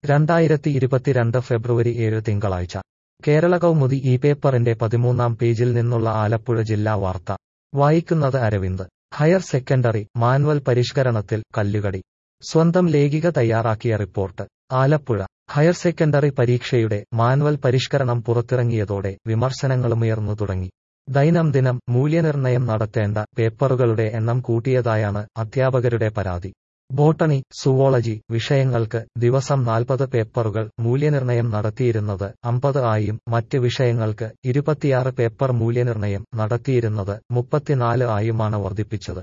രണ്ടായിരത്തി ഇരുപത്തിരണ്ട് ഫെബ്രുവരി ഏഴ് തിങ്കളാഴ്ച കേരള കൗമുദി ഈ പേപ്പറിന്റെ പതിമൂന്നാം പേജിൽ നിന്നുള്ള ആലപ്പുഴ ജില്ലാ വാർത്ത വായിക്കുന്നത് അരവിന്ദ് ഹയർ സെക്കൻഡറി മാനുവൽ പരിഷ്കരണത്തിൽ കല്ലുകടി സ്വന്തം ലേഖിക തയ്യാറാക്കിയ റിപ്പോർട്ട് ആലപ്പുഴ ഹയർ സെക്കൻഡറി പരീക്ഷയുടെ മാനുവൽ പരിഷ്കരണം പുറത്തിറങ്ങിയതോടെ വിമർശനങ്ങളുമുയർന്നു തുടങ്ങി ദൈനംദിനം മൂല്യനിർണ്ണയം നടത്തേണ്ട പേപ്പറുകളുടെ എണ്ണം കൂട്ടിയതായാണ് അധ്യാപകരുടെ പരാതി ബോട്ടണി സുവോളജി വിഷയങ്ങൾക്ക് ദിവസം നാൽപ്പത് പേപ്പറുകൾ മൂല്യനിർണ്ണയം നടത്തിയിരുന്നത് അമ്പത് ആയും മറ്റ് വിഷയങ്ങൾക്ക് ഇരുപത്തിയാറ് പേപ്പർ മൂല്യനിർണ്ണയം നടത്തിയിരുന്നത് മുപ്പത്തിനാല് ആയുമാണ് വർദ്ധിപ്പിച്ചത്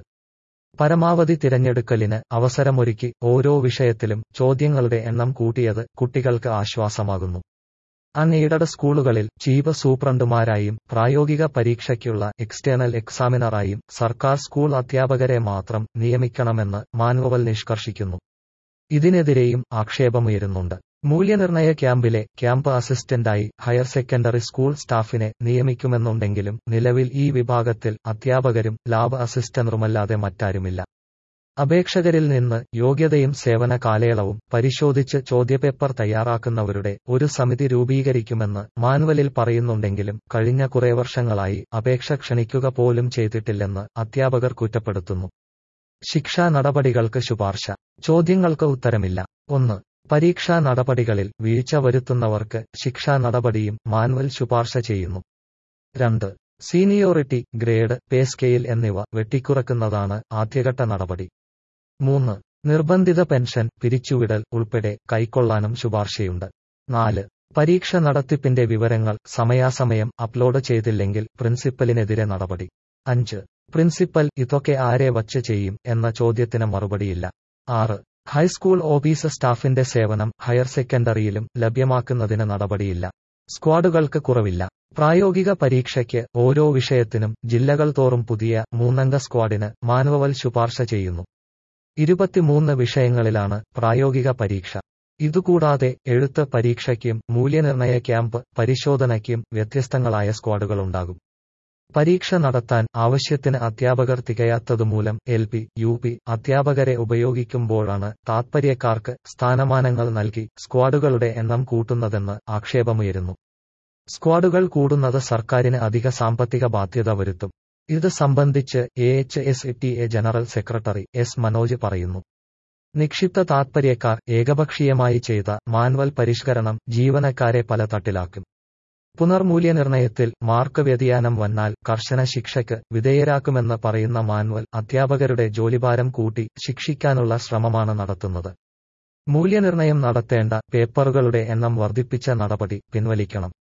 പരമാവധി തിരഞ്ഞെടുക്കലിന് അവസരമൊരുക്കി ഓരോ വിഷയത്തിലും ചോദ്യങ്ങളുടെ എണ്ണം കൂട്ടിയത് കുട്ടികൾക്ക് ആശ്വാസമാകുന്നു അൺഎയ്ഡഡ് സ്കൂളുകളിൽ ചീഫ് സൂപ്രണ്ടുമാരായും പ്രായോഗിക പരീക്ഷയ്ക്കുള്ള എക്സ്റ്റേണൽ എക്സാമിനറായും സർക്കാർ സ്കൂൾ അധ്യാപകരെ മാത്രം നിയമിക്കണമെന്ന് മാനുവൽ നിഷ്കർഷിക്കുന്നു ഇതിനെതിരെയും ആക്ഷേപമുയരുന്നുണ്ട് മൂല്യനിർണയ ക്യാമ്പിലെ ക്യാമ്പ് അസിസ്റ്റന്റായി ഹയർ സെക്കൻഡറി സ്കൂൾ സ്റ്റാഫിനെ നിയമിക്കുമെന്നുണ്ടെങ്കിലും നിലവിൽ ഈ വിഭാഗത്തിൽ അധ്യാപകരും ലാബ് അസിസ്റ്റന്റുമല്ലാതെ മറ്റാരുമില്ല അപേക്ഷകരിൽ നിന്ന് യോഗ്യതയും സേവന കാലയളവും പരിശോധിച്ച് ചോദ്യപേപ്പർ തയ്യാറാക്കുന്നവരുടെ ഒരു സമിതി രൂപീകരിക്കുമെന്ന് മാനുവലിൽ പറയുന്നുണ്ടെങ്കിലും കഴിഞ്ഞ കുറെ വർഷങ്ങളായി അപേക്ഷ ക്ഷണിക്കുക പോലും ചെയ്തിട്ടില്ലെന്ന് അധ്യാപകർ കുറ്റപ്പെടുത്തുന്നു ശിക്ഷാ നടപടികൾക്ക് ശുപാർശ ചോദ്യങ്ങൾക്ക് ഉത്തരമില്ല ഒന്ന് പരീക്ഷാ നടപടികളിൽ വീഴ്ച വരുത്തുന്നവർക്ക് ശിക്ഷാ നടപടിയും മാനുവൽ ശുപാർശ ചെയ്യുന്നു രണ്ട് സീനിയോറിറ്റി ഗ്രേഡ് പേ സ്കെയിൽ എന്നിവ വെട്ടിക്കുറക്കുന്നതാണ് ആദ്യഘട്ട നടപടി മൂന്ന് നിർബന്ധിത പെൻഷൻ പിരിച്ചുവിടൽ ഉൾപ്പെടെ കൈക്കൊള്ളാനും ശുപാർശയുണ്ട് നാല് പരീക്ഷ നടത്തിപ്പിന്റെ വിവരങ്ങൾ സമയാസമയം അപ്ലോഡ് ചെയ്തില്ലെങ്കിൽ പ്രിൻസിപ്പലിനെതിരെ നടപടി അഞ്ച് പ്രിൻസിപ്പൽ ഇതൊക്കെ ആരെ വച്ച് ചെയ്യും എന്ന ചോദ്യത്തിന് മറുപടിയില്ല ആറ് ഹൈസ്കൂൾ ഓഫീസ് സ്റ്റാഫിന്റെ സേവനം ഹയർ സെക്കൻഡറിയിലും ലഭ്യമാക്കുന്നതിന് നടപടിയില്ല സ്ക്വാഡുകൾക്ക് കുറവില്ല പ്രായോഗിക പരീക്ഷയ്ക്ക് ഓരോ വിഷയത്തിനും ജില്ലകൾ തോറും പുതിയ മൂന്നംഗ സ്ക്വാഡിന് മാനുവൽ ശുപാർശ ചെയ്യുന്നു ഇരുപത്തിമൂന്ന് വിഷയങ്ങളിലാണ് പ്രായോഗിക പരീക്ഷ ഇതുകൂടാതെ എഴുത്ത് പരീക്ഷയ്ക്കും മൂല്യനിർണയ ക്യാമ്പ് പരിശോധനയ്ക്കും വ്യത്യസ്തങ്ങളായ സ്ക്വാഡുകളുണ്ടാകും പരീക്ഷ നടത്താൻ ആവശ്യത്തിന് അധ്യാപകർ തികയാത്തതുമൂലം എൽ പി യു പി അധ്യാപകരെ ഉപയോഗിക്കുമ്പോഴാണ് താത്പര്യക്കാർക്ക് സ്ഥാനമാനങ്ങൾ നൽകി സ്ക്വാഡുകളുടെ എണ്ണം കൂട്ടുന്നതെന്ന് ആക്ഷേപമുയരുന്നു സ്ക്വാഡുകൾ കൂടുന്നത് സർക്കാരിന് അധിക സാമ്പത്തിക ബാധ്യത വരുത്തും ഇത് സംബന്ധിച്ച് A H S T A general secretary S Manoj പറയുന്നു നിക്ഷിപ്ത താത്പര്യക്കാർ ഏകപക്ഷീയമായി ചെയ്ത മാനുവൽ പരിഷ്കരണം ജീവനക്കാരെ പല തട്ടിലാക്കും പുനർമൂല്യനിർണയത്തിൽ മാർക്ക് വ്യതിയാനം വന്നാൽ കർശന ശിക്ഷയ്ക്ക് വിധേയരാക്കുമെന്ന് പറയുന്ന മാനുവൽ അധ്യാപകരുടെ ജോലിഭാരം കൂട്ടി ശിക്ഷിക്കാനുള്ള ശ്രമമാണ് നടത്തുന്നത് മൂല്യനിർണയം നടത്തേണ്ട പേപ്പറുകളുടെ എണ്ണം വർദ്ധിപ്പിച്ച നടപടി പിൻവലിക്കണം